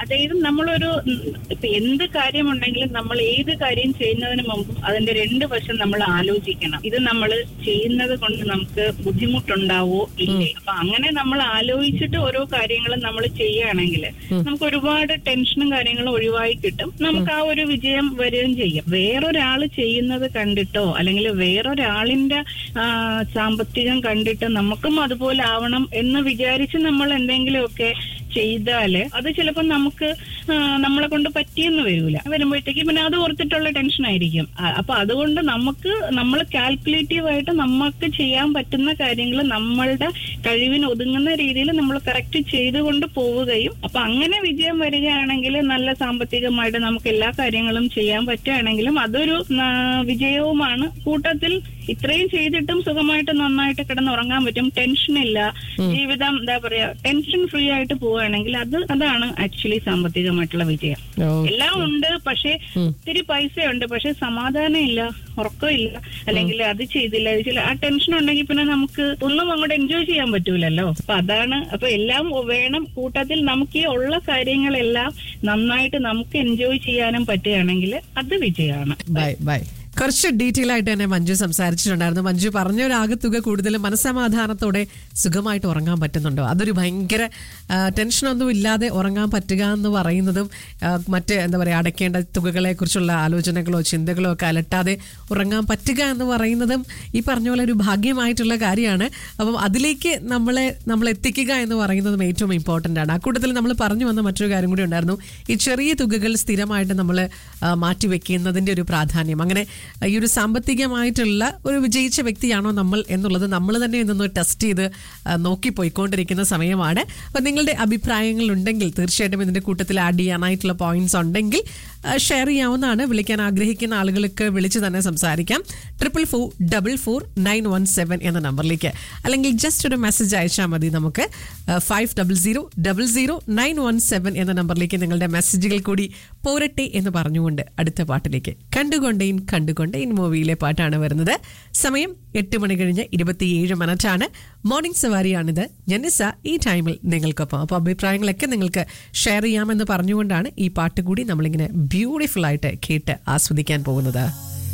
അതായത് നമ്മളൊരു ഉം, ഇപ്പൊ എന്ത് കാര്യമുണ്ടെങ്കിലും നമ്മൾ ഏത് കാര്യം ചെയ്യുന്നതിന് മുമ്പ് അതിന്റെ രണ്ട് വശം നമ്മൾ ആലോചിക്കണം ഇത് നമ്മൾ ചെയ്യുന്നത് കൊണ്ട് നമുക്ക് ബുദ്ധിമുട്ടുണ്ടാവോ ഇല്ലേ അപ്പൊ അങ്ങനെ നമ്മൾ ആലോചിച്ചിട്ട് ഓരോ കാര്യങ്ങളും നമ്മൾ ചെയ്യുകയാണെങ്കിൽ നമുക്ക് ഒരുപാട് ടെൻഷനും കാര്യങ്ങളും ഒഴിവായി കിട്ടും നമുക്ക് ആ ഒരു വിജയം വരികയും ചെയ്യും വേറൊരാൾ ചെയ്യുന്നത് കണ്ടിട്ടോ അല്ലെങ്കിൽ വേറൊരാളിന്റെ ആ, സാമ്പത്തികം കണ്ടിട്ട് നമുക്കും അതുപോലെ ആവണം എന്ന് വിചാരിച്ച് നമ്മൾ എന്തെങ്കിലുമൊക്കെ ചെയ്താല് അത് ചിലപ്പോൾ നമുക്ക് ആ, നമ്മളെ കൊണ്ട് പറ്റിയെന്ന് വരൂല വരുമ്പോഴത്തേക്ക് പിന്നെ അത് ഓർത്തിട്ടുള്ള ടെൻഷൻ ആയിരിക്കും ആ, അപ്പൊ അതുകൊണ്ട് നമുക്ക് നമ്മൾ കാൽക്കുലേറ്റീവ് ആയിട്ട് നമുക്ക് ചെയ്യാൻ പറ്റുന്ന കാര്യങ്ങൾ നമ്മളുടെ കഴിവിന് ഒതുങ്ങുന്ന രീതിയിൽ നമ്മൾ കറക്റ്റ് ചെയ്തുകൊണ്ട് പോവുകയും അപ്പൊ അങ്ങനെ വിജയം വരികയാണെങ്കിൽ നല്ല സാമ്പത്തികമായിട്ട് നമുക്ക് എല്ലാ കാര്യങ്ങളും ചെയ്യാൻ പറ്റുകയാണെങ്കിലും അതൊരു ആ, വിജയവുമാണ് കൂട്ടത്തിൽ ഇത്രയും ചെയ്തിട്ടും സുഖമായിട്ട് നന്നായിട്ട് കിടന്നുറങ്ങാൻ പറ്റും ടെൻഷൻ ഇല്ല ജീവിതം എന്താ പറയാ ടെൻഷൻ ഫ്രീ ആയിട്ട് പോവുകയാണെങ്കിൽ അത് അതാണ് ആക്ച്വലി സാമ്പത്തികമായിട്ടുള്ള വിജയം ഓ എല്ലാം ഉണ്ട് പക്ഷെ ഒത്തിരി പൈസയുണ്ട് പക്ഷെ സമാധാനം ഇല്ല ഉറക്കമില്ല അല്ലെങ്കിൽ അത് ചെയ്തില്ല ഇത് ചെയ്തില്ല ആ ടെൻഷൻ ഉണ്ടെങ്കിൽ പിന്നെ നമുക്ക് ഒന്നും അങ്ങോട്ട് എൻജോയ് ചെയ്യാൻ പറ്റൂലല്ലോ അപ്പൊ അതാണ് അപ്പൊ എല്ലാം വേണം കൂട്ടത്തിൽ നമുക്ക് ഈ ഉള്ള കാര്യങ്ങളെല്ലാം നന്നായിട്ട് നമുക്ക് എൻജോയ് ചെയ്യാനും പറ്റുകയാണെങ്കിൽ അത് വിജയമാണ് ബൈ ബൈ കുറച്ച് ഡീറ്റെയിൽ ആയിട്ട് തന്നെ മഞ്ജു സംസാരിച്ചിട്ടുണ്ടായിരുന്നു മഞ്ജു പറഞ്ഞ ഒരു ആകത്തുക കൂടുതലും മനസ്സമാധാനത്തോടെ സുഖമായിട്ട് ഉറങ്ങാൻ പറ്റുന്നുണ്ടോ അതൊരു ഭയങ്കര ആ, ടെൻഷനൊന്നും ഇല്ലാതെ ഉറങ്ങാൻ പറ്റുക എന്ന് പറയുന്നതും ആ, മറ്റ് എന്താ പറയുക അടയ്ക്കേണ്ട തുകകളെ കുറിച്ചുള്ള ആലോചനകളോ ചിന്തകളോ ഒക്കെ അലട്ടാതെ ഉറങ്ങാൻ പറ്റുക എന്ന് പറയുന്നതും ഈ പറഞ്ഞ പോലെ ഒരു ഭാഗ്യമായിട്ടുള്ള കാര്യമാണ് അപ്പം അതിലേക്ക് നമ്മളെ നമ്മൾ എത്തിക്കുക എന്ന് പറയുന്നതും ഏറ്റവും ഇമ്പോർട്ടൻ്റ് ആണ് ആ കൂട്ടത്തിൽ നമ്മൾ പറഞ്ഞു വന്ന മറ്റൊരു കാര്യം കൂടി ഉണ്ടായിരുന്നു ഈ ചെറിയ തുകകൾ സ്ഥിരമായിട്ട് നമ്മൾ മാറ്റിവെക്കുന്നതിൻ്റെ ഒരു പ്രാധാന്യം അങ്ങനെ ആ, ഈ ഒരു സാമ്പത്തികമായിട്ടുള്ള ഒരു വിജയിച്ച വ്യക്തിയാണോ നമ്മൾ എന്നുള്ളത് നമ്മൾ തന്നെ ഇന്നൊന്ന് ടെസ്റ്റ് ചെയ്ത് ആ, നോക്കി പോയിക്കൊണ്ടിരിക്കുന്ന സമയമാണ് അപ്പം നിങ്ങളുടെ അഭിപ്രായങ്ങൾ ഉണ്ടെങ്കിൽ തീർച്ചയായിട്ടും ഇതിൻ്റെ കൂട്ടത്തിൽ ആഡ് ചെയ്യാനായിട്ടുള്ള പോയിന്റ്സ് ഉണ്ടെങ്കിൽ ഷെയർ ചെയ്യാവുന്നതാണ് വിളിക്കാൻ ആഗ്രഹിക്കുന്ന ആളുകൾക്ക് വിളിച്ച് തന്നെ സംസാരിക്കാം triple four double four nine one seven എന്ന നമ്പറിലേക്ക് അല്ലെങ്കിൽ ജസ്റ്റ് ഒരു മെസ്സേജ് അയച്ചാൽ മതി നമുക്ക് five double zero double zero nine one seven എന്ന നമ്പറിലേക്ക് നിങ്ങളുടെ മെസ്സേജുകൾ കൂടി പോരട്ടെ എന്ന് പറഞ്ഞുകൊണ്ട് അടുത്ത പാട്ടിലേക്ക് കണ്ടുകൊണ്ടേൻ കണ്ടുകൊണ്ടേൻ മൂവിയിലെ പാട്ടാണ് വരുന്നത് സമയം എട്ട് മണി കഴിഞ്ഞ് ഇരുപത്തിയേഴ് മിനിറ്റാണ് മോർണിംഗ് സവാരിയാണിത് ജനിസ ഈ ടൈമിൽ നിങ്ങൾക്കൊപ്പം അപ്പോൾ അഭിപ്രായങ്ങളൊക്കെ നിങ്ങൾക്ക് ഷെയർ ചെയ്യാമെന്ന് പറഞ്ഞുകൊണ്ടാണ് ഈ പാട്ട് കൂടി നമ്മളിങ്ങനെ ബ്യൂട്ടിഫുൾ ആയിട്ട് കേട്ട് ആസ്വദിക്കാൻ പോകുന്നത്